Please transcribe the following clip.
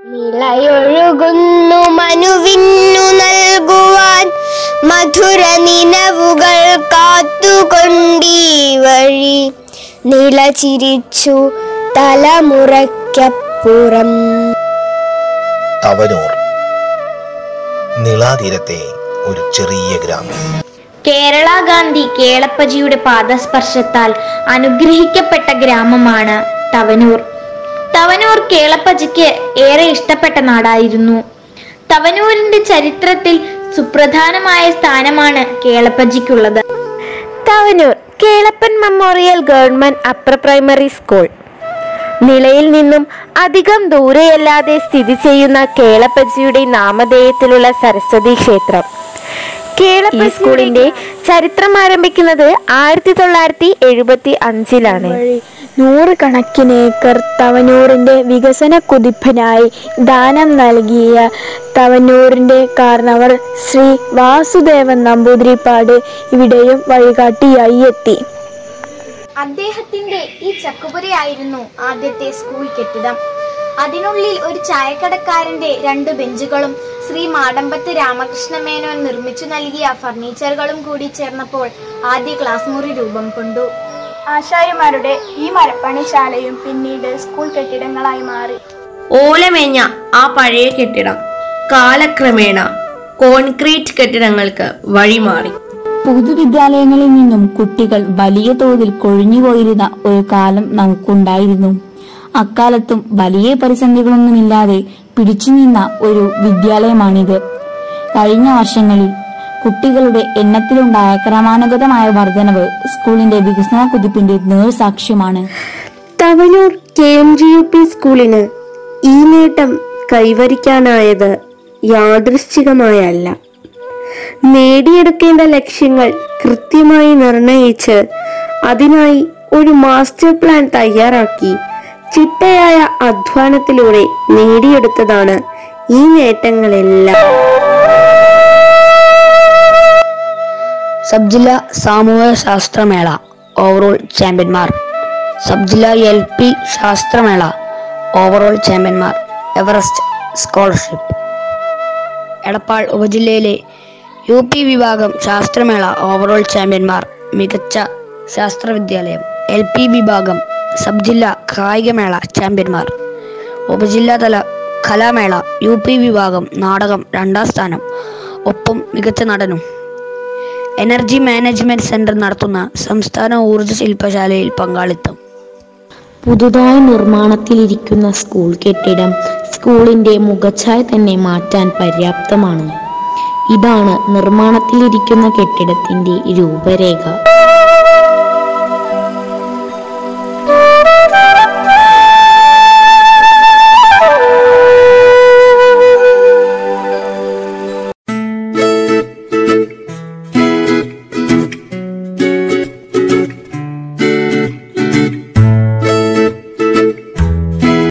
നിളയൊഴുകുന്നു മനുവിന്നു നൽകുവാൻ മധുര നിലവുകൾ കാത്തുകൊണ്ടീ വഴി നില ചിരിച്ചു തലമുറയ്ക്കപ്പുറം തവനൂർ നിളാതീരത്തെ ഒരു ചെറിയ ഗ്രാമം കേരള ഗാന്ധി കേളപ്പജിയുടെ പാദസ്പർശത്താൽ അനുഗ്രഹിക്കപ്പെട്ട ഗ്രാമമാണ് തവനൂർ തവനൂർ കേളപ്പജിക്ക് ഏറെ ഇഷ്ടപ്പെട്ട നാടായിരുന്നു തവനൂരിന്റെ ചരിത്രത്തിൽ സുപ്രധാനമായ സ്ഥാനമാണ് കേളപ്പജിക്കുള്ളത് Thavanur Kelappan memorial government upper primary school നിളയിൽ നിന്നും അധികം ദൂരെയല്ലാതെ സ്ഥിതി ചെയ്യുന്ന കേളപ്പജിയുടെ നാമധേയത്തിലുള്ള സരസ്വതി ക്ഷേത്രം കേളപ്പ സ്കൂളിന്റെ ചരിത്രം ആരംഭിക്കുന്നത് ആയിരത്തി തൊള്ളായിരത്തി എഴുപത്തി അഞ്ചിലാണ് നൂറുകണക്കിന് ഏക്കർ തവനൂറിന്റെ വികസന കുതിപ്പിനായി ദാനം നൽകിയ തവനൂരിന്റെ കാരണവർ ശ്രീ വാസുദേവൻ നമ്പൂതിരിപ്പാട് ഇവിടെയും വഴികാട്ടിയായി എത്തി അദ്ദേഹത്തിന്റെ ഈ ചക്കുപുരയായിരുന്നു ആദ്യത്തെ സ്കൂൾ കെട്ടിടം അതിനുള്ളിൽ ഒരു ചായക്കടക്കാരന്റെ രണ്ട് ബെഞ്ചുകളും ശ്രീ മാടമ്പത്ത് രാമകൃഷ്ണ മേനോൻ നിർമ്മിച്ചു നൽകിയ ഫർണിച്ചറുകളും കൂടി ചേർന്നപ്പോൾ ആദ്യ ക്ലാസ് മുറി രൂപം കൊണ്ടു ആശാരിമാരുടെ ഈ മരപ്പണിശാലയും പിന്നീട് സ്കൂൾ കെട്ടിടങ്ങളായി മാറി ഓലമേഞ്ഞ ആ പഴയ കെട്ടിടം കാലക്രമേണ കോൺക്രീറ്റ് കെട്ടിടങ്ങൾക്ക് വഴിമാറി പൊതുവിദ്യാലയങ്ങളിൽ നിന്നും കുട്ടികൾ വലിയ തോതിൽ കൊഴിഞ്ഞുപോയിരുന്ന ഒരു കാലം നമുക്കുണ്ടായിരുന്നു അക്കാലത്തും വലിയ പ്രതിസന്ധികളൊന്നുമില്ലാതെ പിടിച്ചുനിന്ന ഒരു വിദ്യാലയമാണിത് കഴിഞ്ഞ വർഷങ്ങളിൽ കുട്ടികളുടെ എണ്ണത്തിലുണ്ടായ ക്രമാനുഗതമായ വർധനവ് സ്കൂളിന്റെ വികസന കുതിപ്പിന്റെ നേർസാക്ഷ്യമാണ് Thavanur K M G U P സ്കൂളിന് ഈ നേട്ടം കൈവരിക്കാനായത് യാദൃശ്ചികമായല്ല നേടിയെടുക്കേണ്ട ലക്ഷ്യങ്ങൾ കൃത്യമായി നിർണയിച്ച് അതിനായി ഒരു മാസ്റ്റർ പ്ലാൻ തയ്യാറാക്കി ചിട്ടയായ അധ്വാനത്തിലൂടെ നേടിയെടുത്തതാണ് ഈ നേട്ടങ്ങളെല്ലാം സബ് ജില്ലാ സാമൂഹ്യ ശാസ്ത്രമേള ഓവറോൾ ചാമ്പ്യന്മാർ സബ് ജില്ലാ എൽ പി ശാസ്ത്രമേള ഓവറോൾ ചാമ്പ്യന്മാർ എവറസ്റ്റ് സ്കോളർഷിപ്പ് എടപ്പാൾ ഉപജില്ലയിലെ യു പി വിഭാഗം ശാസ്ത്രമേള ഓവറോൾ ചാമ്പ്യന്മാർ മികച്ച ശാസ്ത്ര വിദ്യാലയം എൽ പി വിഭാഗം സബ് ജില്ലാ കായികമേള ചാമ്പ്യന്മാർ ഉപജില്ലാതല കലാമേള യു പി വിഭാഗം നാടകം രണ്ടാം സ്ഥാനം ഒപ്പം മികച്ച നടനും എനർജി മാനേജ്മെന്റ് സെന്റർ നടത്തുന്ന സംസ്ഥാന ഊർജ്ജ ശില്പശാലയിൽ പങ്കാളിത്തം പുതുതായി നിർമ്മാണത്തിലിരിക്കുന്ന സ്കൂൾ കെട്ടിടം സ്കൂളിന്റെ മുഖച്ഛായ തന്നെ മാറ്റാൻ പര്യാപ്തമാണ് ഇതാണ് നിർമ്മാണത്തിലിരിക്കുന്ന കെട്ടിടത്തിന്റെ രൂപരേഖ